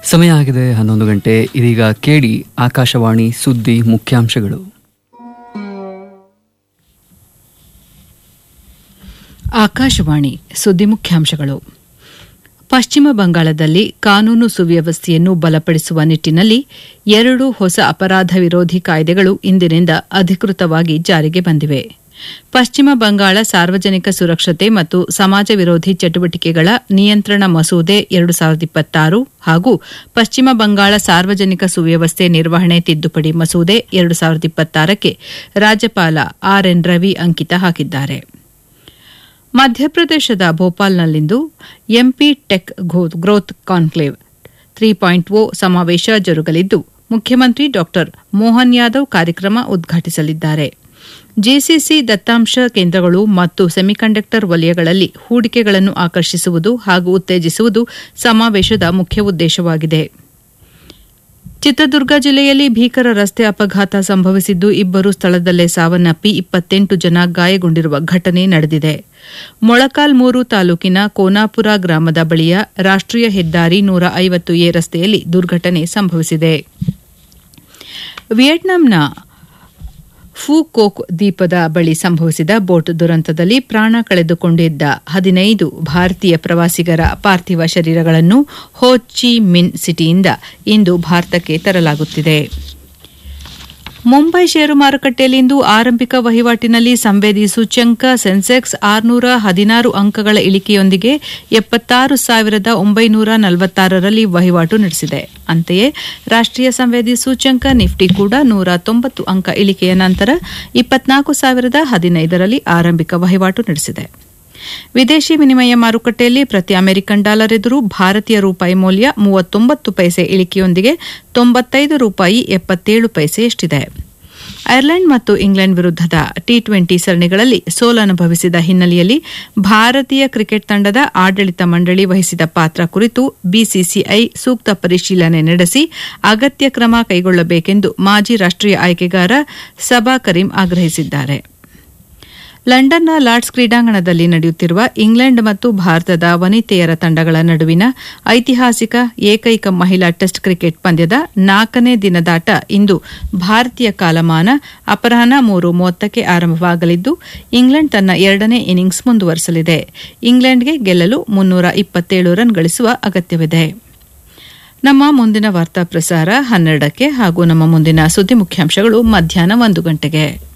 ಸಮಯ ಆಗಿದೆ ಹನ್ನೊಂದು ಗಂಟೆ ಇದೀಗ ಕೇಳಿ ಆಕಾಶವಾಣಿ ಸುದ್ದಿ ಮುಖ್ಯಾಂಶಗಳು ಆಕಾಶವಾಣಿ ಸುದ್ದಿ ಮುಖ್ಯಾಂಶಗಳು ಪಶ್ಚಿಮ ಬಂಗಾಳದಲ್ಲಿ ಕಾನೂನು ಸುವ್ಯವಸ್ಥೆಯನ್ನು ಬಲಪಡಿಸುವ ನಿಟ್ಟಿನಲ್ಲಿ ಎರಡು ಹೊಸ ಅಪರಾಧ ವಿರೋಧಿ ಕಾಯ್ದೆಗಳು ಇಂದಿನಿಂದ ಅಧಿಕೃತವಾಗಿ ಜಾರಿಗೆ ಬಂದಿವೆ ಪಶ್ಚಿಮ ಬಂಗಾಳ ಸಾರ್ವಜನಿಕ ಸುರಕ್ಷತೆ ಮತ್ತು ಸಮಾಜ ವಿರೋಧಿ ಚಟುವಟಿಕೆಗಳ ನಿಯಂತ್ರಣ ಮಸೂದೆ ಎರಡು ಸಾವಿರದ ಇಪ್ಪತ್ತಾರು ಹಾಗೂ ಪಶ್ಚಿಮ ಬಂಗಾಳ ಸಾರ್ವಜನಿಕ ಸುವ್ಯವಸ್ಥೆ ನಿರ್ವಹಣೆ ತಿದ್ದುಪಡಿ ಮಸೂದೆ ಎರಡು ಸಾವಿರದ ಇಪ್ಪತ್ತಾರಕ್ಕೆ ರಾಜ್ಯಪಾಲ ಆರ್ಎನ್ ರವಿ ಅಂಕಿತ ಹಾಕಿದ್ದಾರೆ ಮಧ್ಯಪ್ರದೇಶದ ಭೋಪಾಲ್ನಲ್ಲಿಂದು MP tech growth conclave three point o ಸಮಾವೇಶ ಜರುಗಲಿದ್ದು ಮುಖ್ಯಮಂತ್ರಿ ಡಾ ಮೋಹನ್ ಯಾದವ್ ಕಾರ್ಯಕ್ರಮ ಉದ್ಘಾಟಿಸಲಿದ್ದಾರೆ ಜೆಸಿಸಿ ದತ್ತಾಂಶ ಕೇಂದ್ರಗಳು ಮತ್ತು ಸೆಮಿಕಂಡಕ್ಟರ್ ವಲಯಗಳಲ್ಲಿ ಹೂಡಿಕೆಗಳನ್ನು ಆಕರ್ಷಿಸುವುದು ಹಾಗೂ ಉತ್ತೇಜಿಸುವುದು ಸಮಾವೇಶದ ಮುಖ್ಯ ಉದ್ದೇಶವಾಗಿದೆ ಚಿತ್ರದುರ್ಗ ಜಿಲ್ಲೆಯಲ್ಲಿ ಭೀಕರ ರಸ್ತೆ ಅಪಘಾತ ಸಂಭವಿಸಿದ್ದು ಇಬ್ಬರು ಸ್ಥಳದಲ್ಲೇ ಸಾವನ್ನಪ್ಪಿ ಇಪ್ಪತ್ತೆಂಟು ಜನ ಗಾಯಗೊಂಡಿರುವ ಘಟನೆ ನಡೆದಿದೆ ಮೊಳಕಾಲ್ಮೂರು ತಾಲೂಕಿನ ಕೋನಾಪುರ ಗ್ರಾಮದ ಬಳಿಯ ರಾಷ್ಟೀಯ ಹೆದ್ದಾರಿ ನೂರ ಐವತ್ತು ಎ ರಸ್ತೆಯಲ್ಲಿ ದುರ್ಘಟನೆ ಸಂಭವಿಸಿದೆ ವಿಯೆಟ್ನಾಂನ ಫೂಕೋಕ್ ದ್ವೀಪದ ಬಳಿ ಸಂಭವಿಸಿದ ಬೋಟ್ ದುರಂತದಲ್ಲಿ ಪ್ರಾಣ ಕಳೆದುಕೊಂಡಿದ್ದ ಹದಿನೈದು ಭಾರತೀಯ ಪ್ರವಾಸಿಗರ ಪಾರ್ಥಿವ ಶರೀರಗಳನ್ನು ಹೋ ಚಿ ಮಿನ್ ಸಿಟಿಯಿಂದ ಇಂದು ಭಾರತಕ್ಕೆ ತರಲಾಗುತ್ತಿದೆ ಮುಂಬೈ ಷೇರು ಮಾರುಕಟ್ಟೆಯಲ್ಲಿಂದು ಆರಂಭಿಕ ವಹಿವಾಟಿನಲ್ಲಿ ಸಂವೇದಿ ಸೂಚ್ಯಂಕ ಸೆನ್ಸೆಕ್ಸ್ ಆರುನೂರ ಹದಿನಾರು ಅಂಕಗಳ ಇಳಿಕೆಯೊಂದಿಗೆ ಎಪ್ಪತ್ತಾರು ಸಾವಿರದ ಒಂಬೈನೂರ ನಲವತ್ತಾರರಲ್ಲಿ ವಹಿವಾಟು ನಡೆಸಿದೆ ಅಂತೆಯೇ ರಾಷ್ಟೀಯ ಸಂವೇದಿ ಸೂಚ್ಯಂಕ ನಿಫ್ಟಿ ಕೂಡ ನೂರ ತೊಂಬತ್ತು ಅಂಕ ಇಳಿಕೆಯ ನಂತರ ಇಪ್ಪತ್ನಾಲ್ಕು ಸಾವಿರದ ಹದಿನೈದರಲ್ಲಿ ಆರಂಭಿಕ ವಹಿವಾಟು ನಡೆಸಿದೆ ವಿದೇಶಿ ವಿನಿಮಯ ಮಾರುಕಟ್ಟೆಯಲ್ಲಿ ಪ್ರತಿ ಅಮೆರಿಕನ್ ಡಾಲರ್ ಎದುರು ಭಾರತೀಯ ರೂಪಾಯಿ ಮೌಲ್ಯ ಮೂವತ್ತೊಂಬತ್ತು ಪೈಸೆ ಇಳಿಕೆಯೊಂದಿಗೆ ತೊಂಬತ್ತೈದು ರೂಪಾಯಿ ಎಪ್ಪತ್ತೇಳು ಪೈಸೆಯಷ್ಟಿದೆ ಐರ್ಲೆಂಡ್ ಮತ್ತು ಇಂಗ್ಲೆಂಡ್ ವಿರುದ್ಧದ ಟಿ ಟ್ವೆಂಟಿ ಸರಣಿಗಳಲ್ಲಿ ಸೋಲನುಭವಿಸಿದ ಹಿನ್ನೆಲೆಯಲ್ಲಿ ಭಾರತೀಯ ಕ್ರಿಕೆಟ್ ತಂಡದ ಆಡಳಿತ ಮಂಡಳಿ ವಹಿಸಿದ ಪಾತ್ರ ಕುರಿತು ಬಿಸಿಸಿಐ ಸೂಕ್ತ ಪರಿಶೀಲನೆ ನಡೆಸಿ ಅಗತ್ಯ ಕ್ರಮ ಕೈಗೊಳ್ಳಬೇಕೆಂದು ಮಾಜಿ ರಾಷ್ಟೀಯ ಆಯ್ಕೆಗಾರ ಸಬಾ ಕರೀಂ ಆಗ್ರಹಿಸಿದ್ದಾರೆ ಲಂಡನ್ನ ಲಾರ್ಡ್ಸ್ ಕ್ರೀಡಾಂಗಣದಲ್ಲಿ ನಡೆಯುತ್ತಿರುವ ಇಂಗ್ಲೆಂಡ್ ಮತ್ತು ಭಾರತದ ವನಿತೆಯರ ತಂಡಗಳ ನಡುವಿನ ಐತಿಹಾಸಿಕ ಏಕೈಕ ಮಹಿಳಾ ಟೆಸ್ಟ್ ಕ್ರಿಕೆಟ್ ಪಂದ್ಯದ ನಾಲ್ಕನೇ ದಿನದಾಟ ಇಂದು ಭಾರತೀಯ ಕಾಲಮಾನ ಅಪರಾಹ್ನ ಮೂರು ಮೂವತ್ತಕ್ಕೆ ಆರಂಭವಾಗಲಿದ್ದು ಇಂಗ್ಲೆಂಡ್ ತನ್ನ ಎರಡನೇ ಇನ್ನಿಂಗ್ಸ್ ಮುಂದುವರೆಸಲಿದೆ ಇಂಗ್ಲೆಂಡ್ಗೆ ಗೆಲ್ಲಲು ಮುನ್ನೂರ ಇಪ್ಪತ್ತೇಳು ರನ್ ಗಳಿಸುವ ಅಗತ್ಯವಿದೆ ನಮ್ಮ ಮುಂದಿನ ವಾರ್ತಾ ಪ್ರಸಾರ ಹನ್ನೆರಡಕ್ಕೆ ಹಾಗೂ ನಮ್ಮ ಮುಂದಿನ ಸುದ್ದಿ ಮುಖ್ಯಾಂಶಗಳು ಮಧ್ಯಾಹ್ನ ಒಂದು ಗಂಟೆಗೆ